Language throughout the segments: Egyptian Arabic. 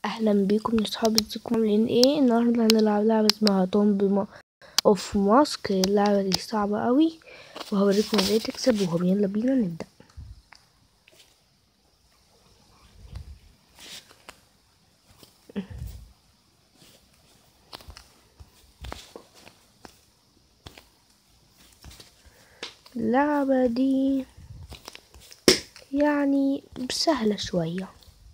اهلا بيكم يا صحابي ازيكم عاملين ايه النهارده هنلعب لعبه اسمها توم اوف ماسك اللعبه دي صعبه قوي وهوريكم ازاي تكسب وهم يلا بينا نبدا اللعبه دي يعني سهله شويه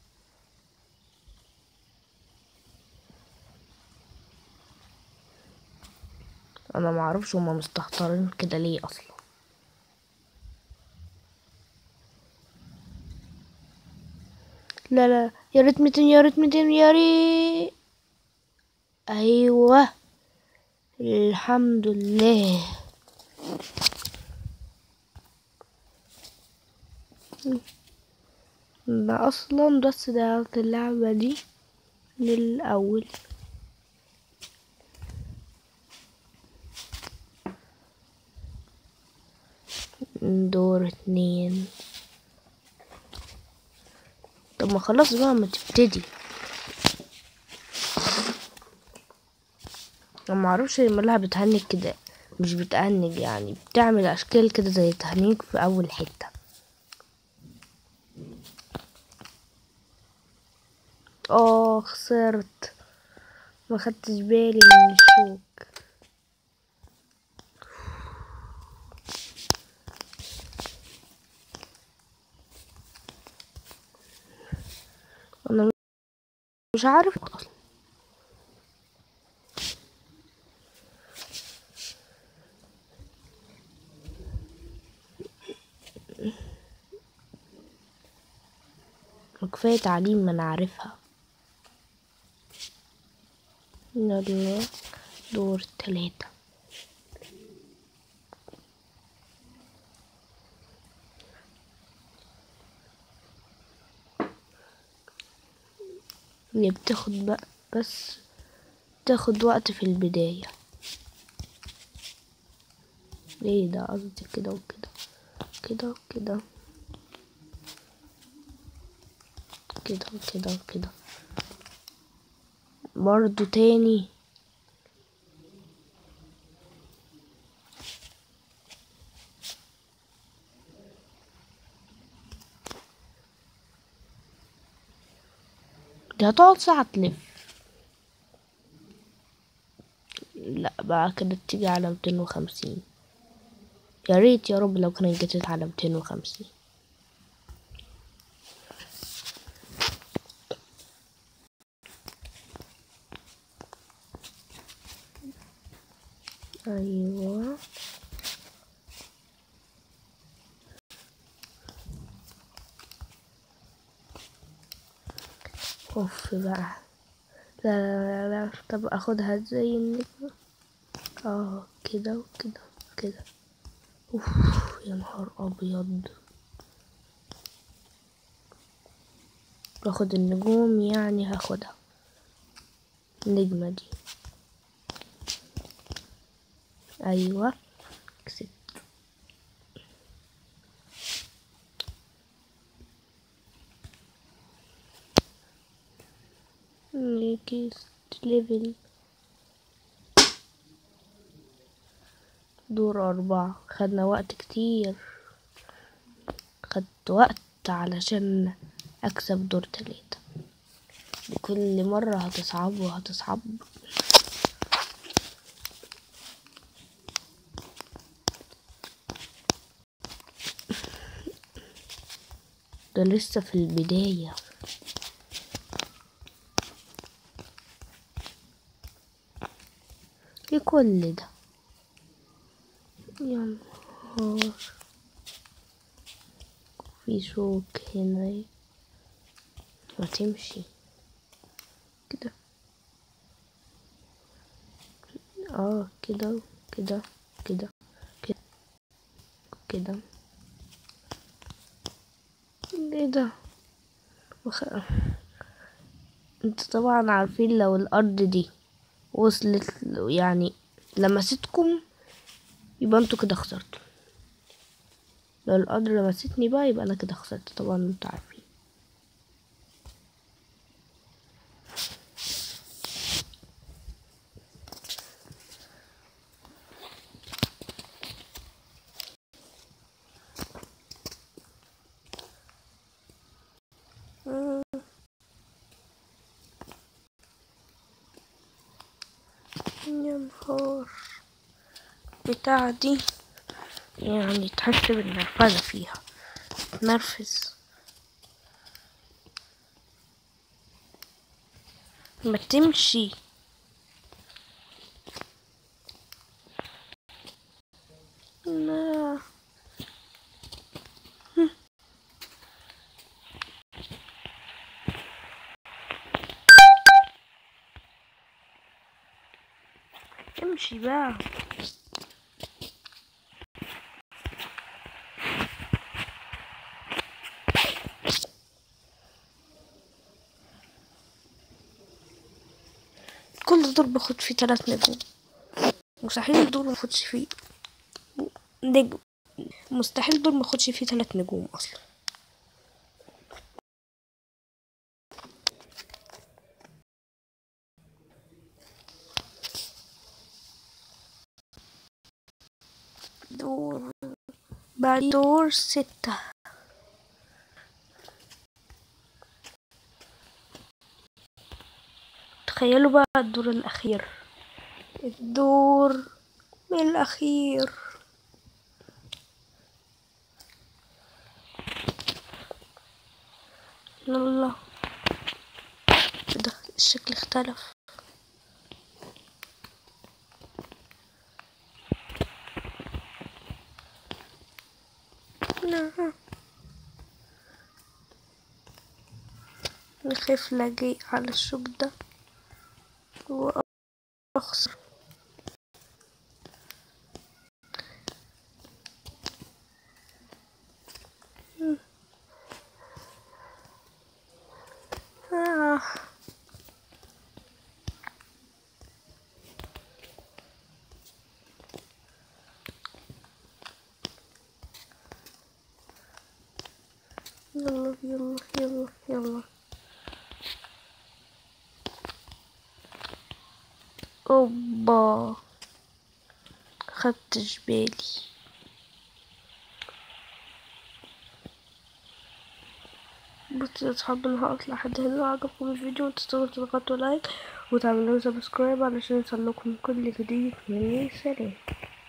انا معرفش هما مستهترين كده ليه اصلا لا لا يا ريت ميتين يا ريت ميتين يا ريت ايوه الحمد لله ده اصلا بس ده اللعبة دي للاول دور اتنين طب ما خلاص بقى ما تبتدي انا معرفش مالها بتهنج كده مش بتهنج يعني بتعمل اشكال كده زي تهنيج في اول حتة اه خسرت ما خدتش بالي من الشوك انا مش عارف اصلا كفاية تعليم ما انا عارفها يلا دور تلاتة اللي بتاخد بقى بس تاخد وقت في البداية ايه ده قصدي كده وكده كده وكده كده وكده وكده برضو تاني دي هتقعد ساعة تلف لا بقى كده تيجي على ميتين وخمسين يا ريت يا رب لو كانت جتت على ميتين وخمسين ايوه اوف بقى لا لا لا, لا. طب اخدها زي النجمة اه كده وكده كده اوف يا نهار ابيض باخد النجوم يعني هاخدها النجمة دي ايوه كسبت نيكست ليفل دور أربعة خدنا وقت كتير خدت وقت علشان أكسب دور تلاتة كل مرة هتصعب وهتصعب ده لسه في البداية ايه كل ده يا نهار في شوك هنا ما تمشي كده اه كده كده كده كده كده ايه ده وخ... انت طبعا عارفين لو الارض دي وصلت يعني لمستكم يبقى انتوا كده خسرتوا لو الارض لمستني بقى يبقى انا كده خسرت طبعا انتوا عارفين يا نهار بتاع دي يعني تحس بالنرفزة فيها تنرفز ما تمشي لا امشي بقى كل دور باخد فيه تلات نجوم مستحيل دور ماخدش فيه نجم مستحيل دور ماخدش فيه تلات نجوم اصلا دور بعد دور ستة تخيلوا بقى الدور الأخير الدور الأخير يلا ده الشكل اختلف نعم نخاف لاجي على الشوك ده وأخسر آه. يلا يلا يلا يلا اوبا خدتش بالي بصوا يا اصحابي انا هقف لحد هنا لو عجبكم الفيديو متنسوش تضغطوا لايك وتعملوا سبسكرايب علشان يوصلكم كل جديد مني سلام